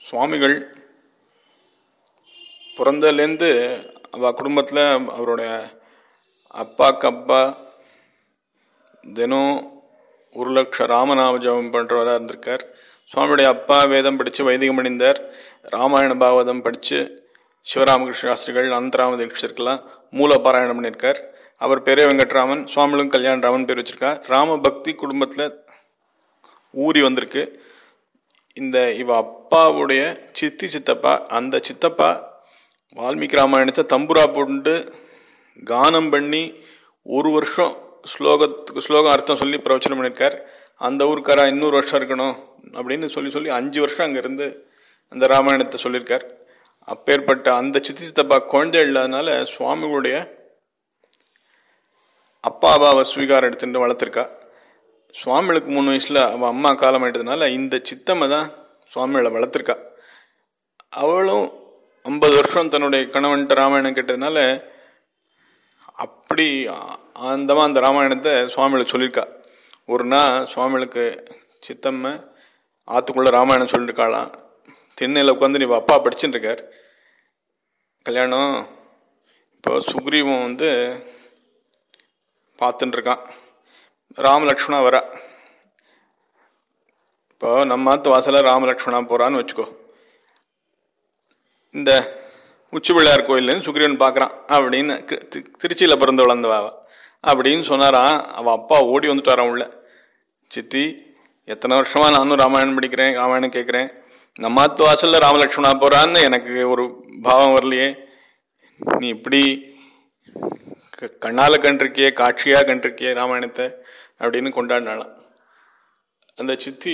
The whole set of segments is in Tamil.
சுவாமிகள் பிறந்ததுலேருந்து அவ குடும்பத்தில் அவருடைய அப்பாக்கு அப்பா தினம் ஒரு லட்சம் ராமநாம ஜபம் பண்ணுறவராக இருந்திருக்கார் சுவாமியுடைய அப்பா வேதம் படித்து வைதிகம் அணிந்தார் ராமாயண பாகவதம் படித்து சிவராமகிருஷ்ண சாஸ்திரிகள் அனந்தராம தீட்சிதருக்கெல்லாம் மூல பாராயணம் பண்ணியிருக்கார் அவர் பேரே வெங்கட்ராமன் சுவாமிகளும் கல்யாண ராமன் பேர் வச்சிருக்கார் ராம பக்தி குடும்பத்தில் ஊறி வந்திருக்கு இந்த இவ அப்பாவுடைய சித்தி சித்தப்பா அந்த சித்தப்பா வால்மீகி ராமாயணத்தை தம்புரா போட்டு கானம் பண்ணி ஒரு வருஷம் ஸ்லோகத்துக்கு ஸ்லோகம் அர்த்தம் சொல்லி பிரவச்சனம் பண்ணியிருக்கார் அந்த ஊருக்காரா இன்னொரு வருஷம் இருக்கணும் அப்படின்னு சொல்லி சொல்லி அஞ்சு வருஷம் அங்கேருந்து அந்த ராமாயணத்தை சொல்லியிருக்கார் அப்பேற்பட்ட அந்த சித்தி சித்தப்பா குழந்தை இல்லாதனால சுவாமிகளுடைய அப்பா அப்பாவை ஸ்வீகாரம் எடுத்துட்டு வளர்த்துருக்கா சுவாமிகளுக்கு மூணு வயசில் அவள் அம்மா காலம் ஆயிட்டதுனால இந்த சித்தம்மை தான் சுவாமிகளை வளர்த்துருக்கா அவளும் ஐம்பது வருஷம் தன்னுடைய கணவன்கிட்ட ராமாயணம் கேட்டதுனால அப்படி ஆனந்தமாக அந்த ராமாயணத்தை சுவாமிகளுக்கு சொல்லியிருக்கா ஒரு நாள் சுவாமிகளுக்கு சித்தம்மை ஆற்றுக்குள்ளே ராமாயணம் சொல்லியிருக்காளாம் திண்ணையில் உட்காந்து நீ அப்பா படிச்சுட்டு இருக்கார் கல்யாணம் இப்போ சுக்ரீவன் வந்து பார்த்துட்டு இருக்கான் ராமலக்ஷ்மணா வரா இப்போ நம்ம ஆத்து வாசலில் ராமலக்ஷ்மணா போகிறான்னு வச்சுக்கோ இந்த உச்சி பிள்ளையார் கோயில்லேருந்து சுக்ரீவன் பார்க்குறான் அப்படின்னு திருச்சியில் பிறந்து வளர்ந்தவா அவ அப்படின்னு சொன்னாரான் அவள் அப்பா ஓடி வந்துட்டாரான் உள்ள சித்தி எத்தனை வருஷமாக நானும் ராமாயணம் படிக்கிறேன் ராமாயணம் கேட்குறேன் நம்ம ஆத்து வாசலில் ராமலக்ஷ்மணா போகிறான்னு எனக்கு ஒரு பாவம் வரலையே நீ இப்படி கண்ணால் கண்டிருக்கியே காட்சியாக கண்டிருக்கியே ராமாயணத்தை அப்படின்னு கொண்டாடினாலாம் அந்த சித்தி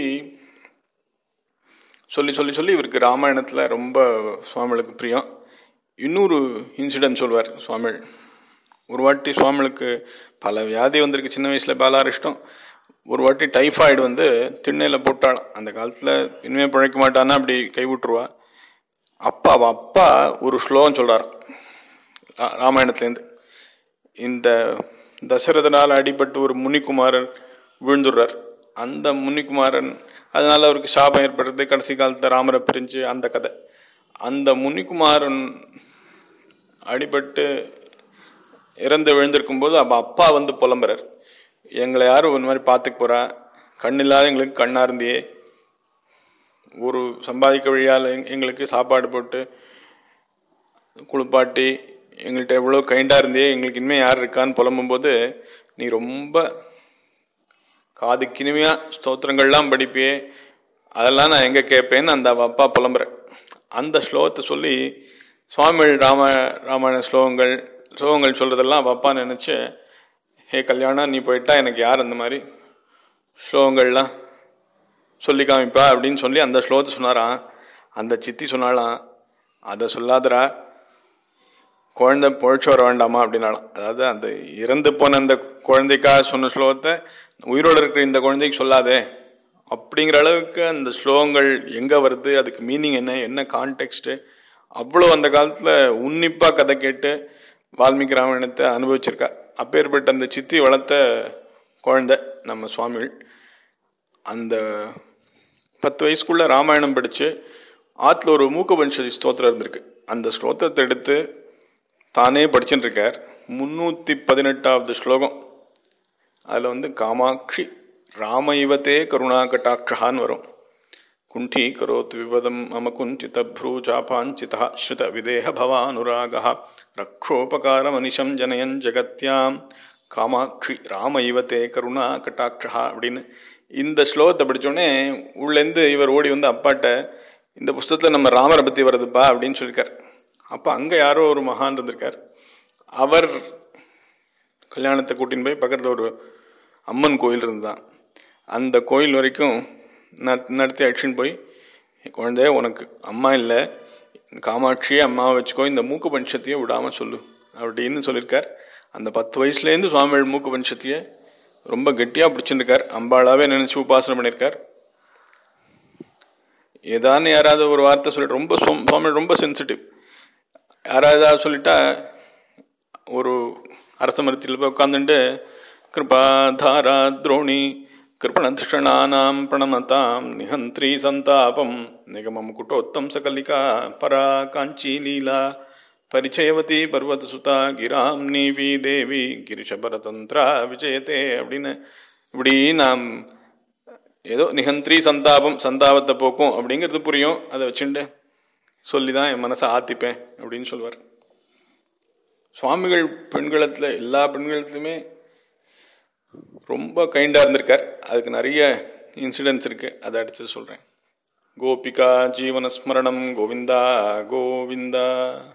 சொல்லி சொல்லி சொல்லி இவருக்கு ராமாயணத்தில் ரொம்ப சுவாமிகளுக்கு பிரியம் இன்னொரு இன்சிடென்ட் சொல்வார் சுவாமிகள் ஒரு வாட்டி சுவாமிகளுக்கு பல வியாதி வந்திருக்கு சின்ன வயசில் பாலாரிஷ்டம் ஒரு வாட்டி டைஃபாய்டு வந்து திண்ணையில் போட்டாலாம் அந்த காலத்தில் இனிமேல் பிழைக்க மாட்டான்னா அப்படி கை விட்டுருவா அப்பா அவள் அப்பா ஒரு ஸ்லோகம் சொல்கிறார் ராமாயணத்துலேருந்து இந்த தசரதனால் அடிபட்டு ஒரு முனிக்குமாரன் விழுந்துடுறார் அந்த முனிக்குமாரன் அதனால் அவருக்கு சாபம் ஏற்படுறது கடைசி காலத்தில் ராமரை பிரிஞ்சு அந்த கதை அந்த முனிக்குமாரன் அடிபட்டு இறந்து விழுந்திருக்கும் போது அப்போ அப்பா வந்து புலம்புறார் எங்களை யாரும் இந்த மாதிரி பார்த்துக்க போகிறா கண் இல்லாத எங்களுக்கு கண்ணாக இருந்தியே ஒரு சம்பாதிக்க வழியால் எங்களுக்கு சாப்பாடு போட்டு குளிப்பாட்டி எங்கள்கிட்ட எவ்வளோ கைண்டாக இருந்தே எங்களுக்கு இனிமேல் யார் இருக்கான்னு புலம்பும்போது நீ ரொம்ப காது கிணிமையாக ஸ்தோத்திரங்கள்லாம் படிப்பியே அதெல்லாம் நான் எங்கே கேட்பேன்னு அந்த அப்பா புலம்புறேன் அந்த ஸ்லோகத்தை சொல்லி சுவாமிகள் ராம ராமாயண ஸ்லோகங்கள் ஸ்லோகங்கள் சொல்கிறதெல்லாம் அவள் அப்பா நினச்சி ஹே கல்யாணம் நீ போயிட்டா எனக்கு யார் அந்த மாதிரி ஸ்லோகங்கள்லாம் சொல்லி காமிப்பா அப்படின்னு சொல்லி அந்த ஸ்லோகத்தை சொன்னாராம் அந்த சித்தி சொன்னாலாம் அதை சொல்லாதரா குழந்தை பொழைச்சு வர வேண்டாமா அப்படின்னாலாம் அதாவது அந்த இறந்து போன அந்த குழந்தைக்காக சொன்ன ஸ்லோகத்தை உயிரோடு இருக்கிற இந்த குழந்தைக்கு சொல்லாதே அப்படிங்கிற அளவுக்கு அந்த ஸ்லோகங்கள் எங்கே வருது அதுக்கு மீனிங் என்ன என்ன கான்டெக்ஸ்ட்டு அவ்வளோ அந்த காலத்தில் உன்னிப்பாக கதை கேட்டு வால்மீகி ராமாயணத்தை அனுபவிச்சிருக்கா அப்பேற்பட்ட அந்த சித்தி வளர்த்த குழந்தை நம்ம சுவாமிகள் அந்த பத்து வயசுக்குள்ளே ராமாயணம் படித்து ஆற்றுல ஒரு மூக்கபஞ்சதி ஸ்தோத்திரம் இருந்திருக்கு அந்த ஸ்தோத்திரத்தை எடுத்து தானே படிச்சுட்டு இருக்கார் முன்னூற்றி பதினெட்டாவது ஸ்லோகம் அதில் வந்து காமாட்சி ராம இவத்தே கருணா கட்டாட்சான்னு வரும் குண்டி கரோத் விபதம் மம குஞ்சித ப்ரூஜாபாஞ்சிதா ஸ்ருத விதேக பவானுராக ரக்ஷோபகார மனிஷம் ஜனயன் ஜெகத்யாம் காமாட்சி ராம இவத்தே கருணா கட்டாட்சா அப்படின்னு இந்த ஸ்லோகத்தை படித்தோடனே உள்ளேருந்து இவர் ஓடி வந்து அப்பாட்ட இந்த புஸ்தகத்தில் நம்ம ராமரை பற்றி வருதுப்பா அப்படின்னு சொல்லியிருக்கார் அப்போ அங்கே யாரோ ஒரு மகான் இருந்திருக்கார் அவர் கல்யாணத்தை கூட்டின்னு போய் பக்கத்தில் ஒரு அம்மன் கோயில் இருந்தான் அந்த கோயில் வரைக்கும் நடத்தி அடிச்சுன்னு போய் குழந்தைய உனக்கு அம்மா இல்லை காமாட்சியே அம்மாவை வச்சுக்கோ இந்த மூக்கு பஞ்சத்தையும் விடாமல் சொல்லு அப்படின்னு சொல்லியிருக்கார் அந்த பத்து வயசுலேருந்து சுவாமிகள் மூக்கு பஞ்சத்தையே ரொம்ப கெட்டியாக பிடிச்சிருக்கார் அம்பாளாவே நினச்சி உபாசனை பண்ணியிருக்கார் ஏதான்னு யாராவது ஒரு வார்த்தை சொல்லிட்டு ரொம்ப சுவாமி ரொம்ப சென்சிட்டிவ் யாராவது ஏதாவது சொல்லிட்டா ஒரு அரச மரத்தில் போய் உட்காந்துட்டு கிருபா தாரா துரோணி கிருபணதிஷணானாம் பிரணமதாம் நிஹந்திரி சந்தாபம் நிகமம் குட்டோத்தம் சகலிகா பரா காஞ்சி லீலா பரிச்சயவதி பர்வதசுதா கிராம் நீவி தேவி கிரிஷபரதந்திரா விஜயத்தே அப்படின்னு இப்படி நாம் ஏதோ நிகந்திரி சந்தாபம் சந்தாபத்தை போக்கும் அப்படிங்கிறது புரியும் அதை வச்சுட்டு சொல்லி தான் என் மனசை ஆத்திப்பேன் அப்படின்னு சொல்லுவார் சுவாமிகள் பெண்களத்தில் எல்லா பெண்களத்துலையுமே ரொம்ப கைண்டாக இருந்திருக்கார் அதுக்கு நிறைய இன்சிடென்ட்ஸ் இருக்குது அதை அடுத்து சொல்கிறேன் கோபிகா ஜீவனஸ்மரணம் கோவிந்தா கோவிந்தா